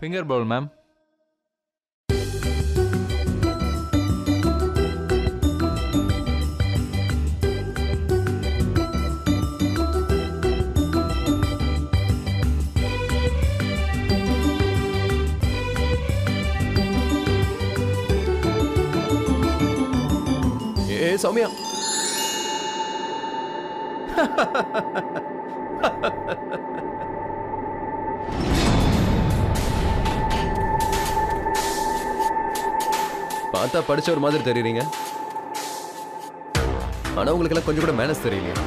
finger bowl ma'am ஏ சௌமியா பார்த்தா படிச்ச ஒரு மாதிரி தெரியுறீங்க ஆனா உங்களுக்கு எல்லாம் கொஞ்சம் கூட மேனஸ் தெரியலையே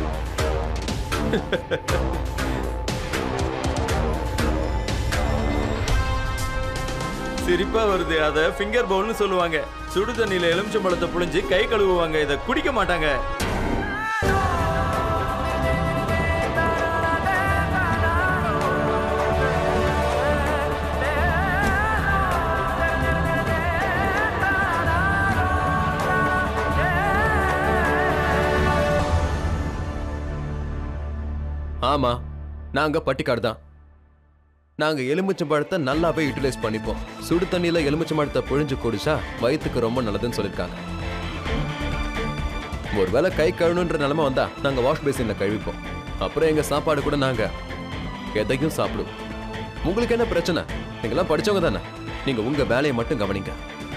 சிரிப்பா வருது அத ஃபிங்கர் பவுல்னு சொல்லுவாங்க சுடு தண்ணியில எலுமிச்சம்பழத்தை புழிஞ்சு கை கழுவுவாங்க இத குடிக்க மாட்டாங்க ஆமா நாங்க பட்டிக்காடு தான் நாங்க எலுமிச்சம்பழத்தை நல்லாவே யூட்டிலைஸ் பண்ணிப்போம் சுடு தண்ணியில எலுமிச்சம்பழத்தை புழிஞ்சு குடிச்சா வயிற்றுக்கு ரொம்ப நல்லதுன்னு சொல்லியிருக்காங்க ஒருவேளை கை கழுவுன்ற நிலைமை வந்தா நாங்க வாஷ் பேசின்ல கழுவிப்போம் அப்புறம் எங்க சாப்பாடு கூட நாங்க எதையும் சாப்பிடுவோம் உங்களுக்கு என்ன பிரச்சனை நீங்களாம் படிச்சவங்க தானே நீங்க உங்க வேலையை மட்டும் கவனிங்க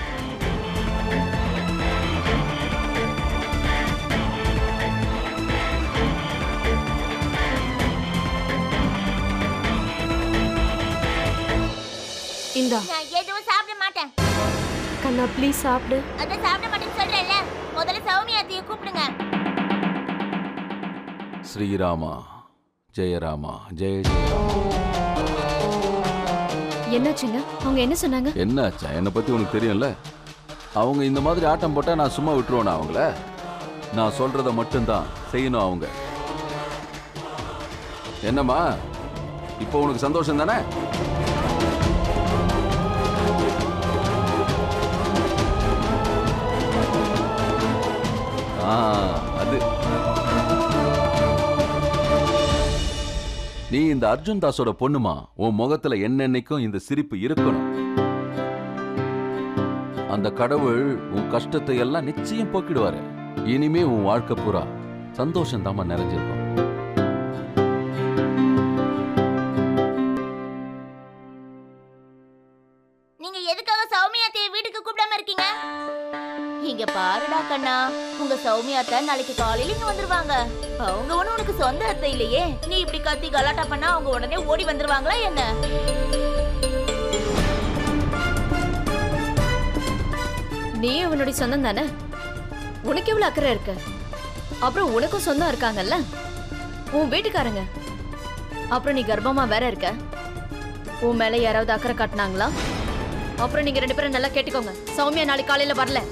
இந்தா நான் எதுவும் சாப்பிட மாட்டேன் கண்ணா ப்ளீஸ் சாப்பிடு அதான் சாப்பிட மாட்டேன்னு சொல்றேன்ல முதல்ல சௌமியாத்திய கூப்பிடுங்க ஸ்ரீராமா ஜெயராமா ஜெய ஜெயராமா என்னாச்சுங்க அவங்க என்ன சொன்னாங்க என்னாச்சா என்னை பத்தி உனக்கு தெரியும்ல அவங்க இந்த மாதிரி ஆட்டம் போட்டா நான் சும்மா விட்டுருவேனா அவங்கள நான் சொல்றத மட்டும்தான் செய்யணும் அவங்க என்னம்மா இப்போ உனக்கு சந்தோஷம் தானே ஆ அது நீ இந்த அர்ஜுன் தாஸோட பொண்ணுமா உன் முகத்துல என்னென்னைக்கும் இந்த சிரிப்பு இருக்கணும் அந்த கடவுள் உன் கஷ்டத்தை எல்லாம் நிச்சயம் போக்கிடுவாரு இனிமே உன் வாழ்க்கை பூரா சந்தோஷம் தாமா நிறைஞ்சிருக்கும் நீங்க எதுக்காக சௌமியாத்திய வீட்டுக்கு கூப்பிடாம இருக்கீங்க இங்க பாருடா கண்ணா உங்க சௌமியாத்தா நாளைக்கு காலையில இங்க வந்துருவாங்க அவங்க ஒண்ணு உனக்கு சொந்த அத்தை இல்லையே நீ இப்படி கத்தி கலாட்டா பண்ணா அவங்க உடனே ஓடி வந்துருவாங்களா என்ன நீ அவனுடைய சொந்தம் தானே உனக்கு எவ்வளவு அக்கறை இருக்கு அப்புறம் உனக்கும் சொந்தம் இருக்காங்கல்ல உன் வீட்டுக்காரங்க அப்புறம் நீ கர்ப்பமா வேற இருக்க உன் மேல யாராவது அக்கறை காட்டினாங்களா அப்புறம் நீங்க ரெண்டு பேரும் நல்லா கேட்டுக்கோங்க சௌமியா நாளைக்கு காலையில வரல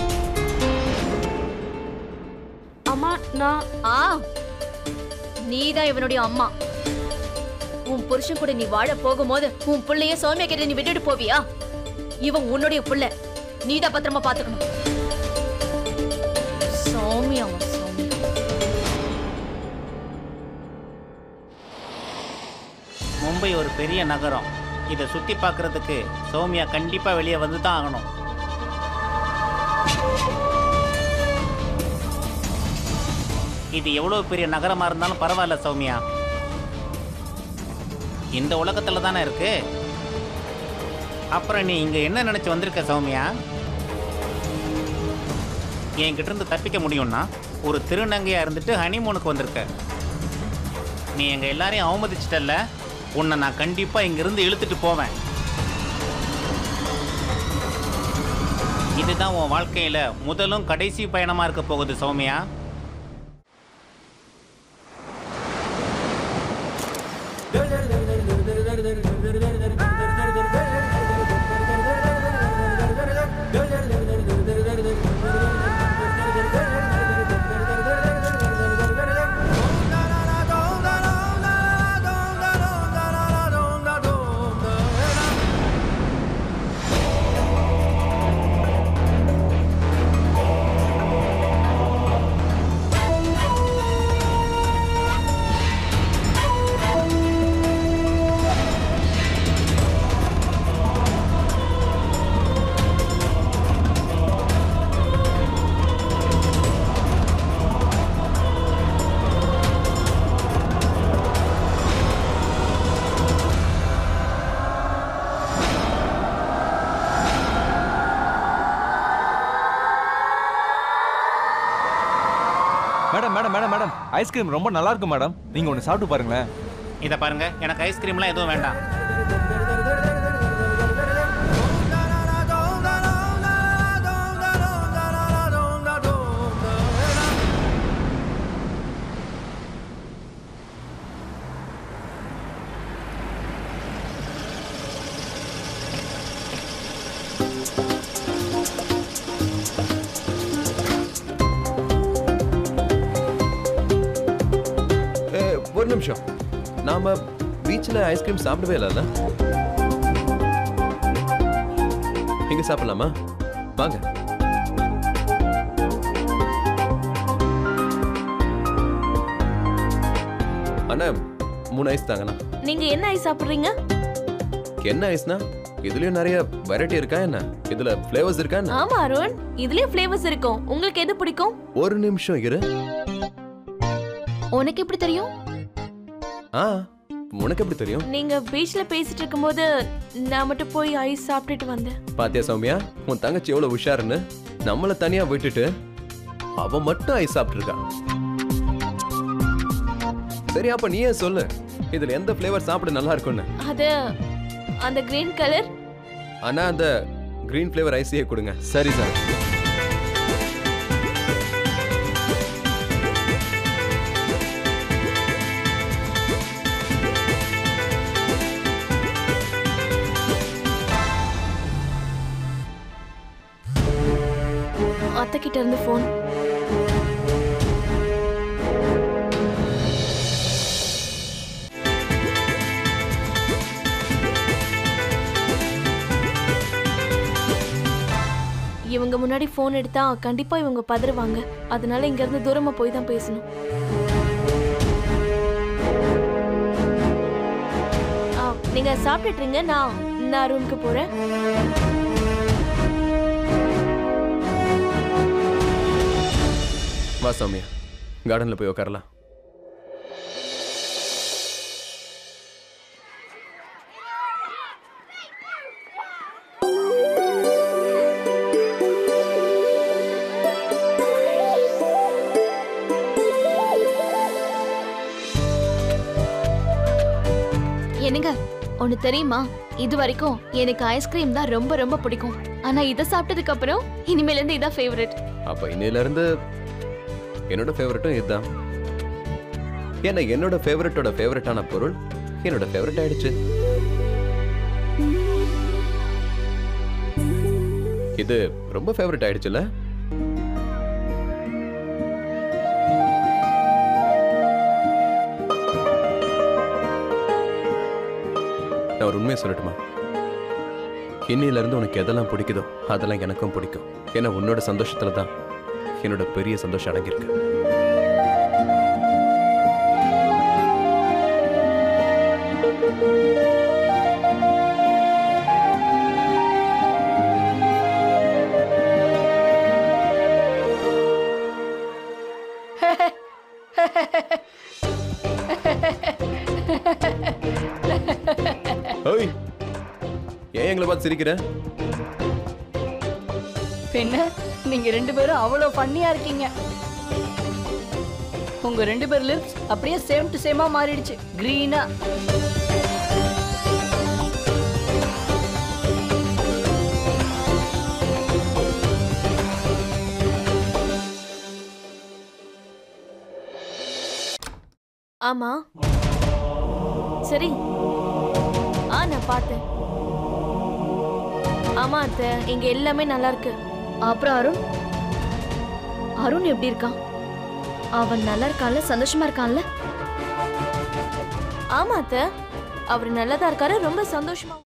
அம்மா நான் ஆ நீதான் இவனுடைய அம்மா உன் புருஷன் கூட நீ வாழ போகும்போது உன் புள்ளைய சௌமியா கிட்ட நீ விட்டுட்டு போவியா இவன் உன்னுடைய புள்ள நீதான் பத்திரமா பாத்துக்கணும் சௌமியா சௌமியா மும்பை ஒரு பெரிய நகரம் இதை சுற்றி பார்க்கறதுக்கு சௌமியா கண்டிப்பாக வெளியே வந்து தான் ஆகணும் இது எவ்வளோ பெரிய நகரமாக இருந்தாலும் பரவாயில்ல சௌமியா இந்த உலகத்தில் தானே இருக்கு அப்புறம் நீ இங்கே என்ன நினச்சி வந்திருக்க சௌமியா என்கிட்ட இருந்து தப்பிக்க முடியும்னா ஒரு திருநங்கையாக இருந்துட்டு ஹனிமூனுக்கு வந்திருக்க நீ எங்க எல்லாரையும் அவமதிச்சிட்டல்ல உன்னை நான் கண்டிப்பா இங்கிருந்து இழுத்துட்டு போவேன் இதுதான் உன் வாழ்க்கையில முதலும் கடைசி பயணமா இருக்க போகுது Soumya madam madam madam madam ice cream ரொம்ப நல்லா இருக்கு மேடம் நீங்க ஒன்று சாப்பிட்டு பாருங்களேன் இதை பாருங்க எனக்கு ஐஸ்கிரீம்லாம் எதுவும் வேண்டாம் ஏ, ஒரு நிமிஷம் நாம பீச்சில் ஐஸ்கிரீம் சாப்பிடவே இல்லைல்ல இங்க சாப்பிடலாமா வாங்க அண்ணா மூணு ஐஸ் தாங்கண்ணா நீங்க என்ன ஐஸ் சாப்பிடுறீங்க என்ன ஐஸ்னா இதுலயும் நிறைய வெரைட்டி இருக்கா என்ன இதுல ஃப்ளேவர்ஸ் இருக்கா என்ன ஆமா அருண் இதுலயே ஃப்ளேவர்ஸ் இருக்கும் உங்களுக்கு எது பிடிக்கும் ஒரு நிமிஷம் இரு உனக்கு எப்படி தெரியும் ஆ உனக்கு எப்படி தெரியும் நீங்க பீச்ல பேசிட்டு இருக்கும்போது நான் மட்டும் போய் ஐஸ் சாப்பிட்டுட்டு வந்தேன் பாத்தியா சௌமியா உன் தங்கச்சி எவ்வளவு உஷாருன்னு நம்மள தனியா விட்டுட்டு அவ மட்டும் ஐஸ் சாப்பிட்டுருக்கா சரி அப்ப நீயே சொல்லு இதுல எந்த ஃப்ளேவர் சாப்பிட நல்லா இருக்கும்னு அது அந்த கிரீன் கலர் ஆனா அந்த கிரீன் ஃப்ளேவர் ஐஸையே கொடுங்க சரி சார் அத்தை கிட்ட இருந்து ஃபோன் இவங்க முன்னாடி ஃபோன் எடுத்தா கண்டிப்பா இவங்க பதறுவாங்க அதனால இங்க இருந்து தூரமா போய் தான் பேசணும் ஆ, நீங்க சாப்பிட்டுட்டு இருங்க நான் நான் ரூமுக்கு போறேன் வா சௌமியா கார்டன்ல போய் உட்காரலாம் என்னங்க ஒன்னு தெரியுமா இது வரைக்கும் எனக்கு ஐஸ்கிரீம் தான் ரொம்ப ரொம்ப பிடிக்கும் ஆனா இதை சாப்பிட்டதுக்கு அப்புறம் இனிமேல இருந்து இதான் ஃபேவரட் அப்ப இன்னையில இருந்து என்னோட ஃபேவரட்டும் இதுதான் ஏன்னா என்னோட ஃபேவரட்டோட ஃபேவரட்டான பொருள் என்னோட ஃபேவரட் ஆயிடுச்சு இது ரொம்ப ஃபேவரட் ஆயிடுச்சுல நான் ஒரு உண்மையை சொல்லட்டுமா இன்னையில இருந்து உனக்கு எதெல்லாம் பிடிக்குதோ அதெல்லாம் எனக்கும் பிடிக்கும் ஏன்னா உன்னோட சந்தோஷத்துல தான் என்னோட பெரிய சந்தோஷம் அடங்கியிருக்கு ஓய் ஏன் எங்களை பார்த்து சிரிக்கிற பின்ன நீங்க ரெண்டு பேரும் அவ்வளவு ஃபன்னியா இருக்கீங்க உங்க ரெண்டு பேர் லிப்ஸ் அப்படியே சேம் டு சேமா மாறிடுச்சு கிரீனா ஆமா சரி ஆ நான் பார்த்தேன் ஆமா அத்தை இங்க எல்லாமே நல்லா இருக்கு அப்புறம் அருண் அருண் எப்படி இருக்கான் அவன் நல்லா இருக்கான்ல சந்தோஷமா இருக்கான்ல ஆமா அத்தை அவர் நல்லதா இருக்காரு ரொம்ப சந்தோஷமா